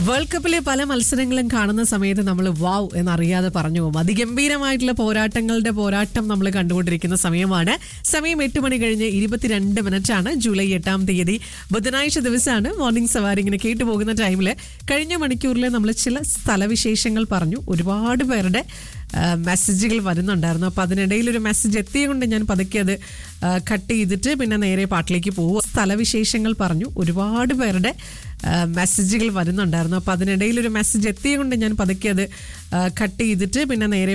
world കപ്പിലെ പല മത്സരങ്ങളും കാണുന്ന സമയത്ത് നമ്മൾ വാവ് എന്നറിയാതെ പറഞ്ഞു പോകും അതിഗംഭീരമായിട്ടുള്ള പോരാട്ടങ്ങളുടെ പോരാട്ടം നമ്മൾ കണ്ടുകൊണ്ടിരിക്കുന്ന സമയമാണ് സമയം എട്ട് മണി കഴിഞ്ഞ് ഇരുപത്തിരണ്ട് മിനിറ്റ് ആണ് ജൂലൈ എട്ടാം തീയതി ബുധനാഴ്ച ദിവസമാണ് മോർണിംഗ് സവാരി ഇങ്ങനെ കേട്ടു പോകുന്ന ടൈമിൽ കഴിഞ്ഞ മണിക്കൂറിൽ നമ്മൾ ചില സ്ഥലവിശേഷങ്ങൾ പറഞ്ഞു ഒരുപാട് പേരുടെ ആ, മെസ്സേജുകൾ വരുന്നുണ്ടായിരുന്നു അപ്പോൾ അതിനിടയിൽ ഒരു മെസ്സേജ് എത്തിയതുകൊണ്ട് ഞാൻ പതുക്കെ അത് ആ, കട്ട് ചെയ്തിട്ട് പിന്നെ നേരെ പാട്ടിലേക്ക് പോകും സ്ഥലവിശേഷങ്ങൾ പറഞ്ഞു ഒരുപാട് പേരുടെ ആ, മെസ്സേജുകൾ വരുന്നുണ്ടായിരുന്നു അപ്പോൾ അതിനിടയിൽ ഒരു മെസ്സേജ് എത്തിയതുകൊണ്ട് ഞാൻ പതുക്കെ അത് ആ, കട്ട് ചെയ്തിട്ട് പിന്നെ നേരെ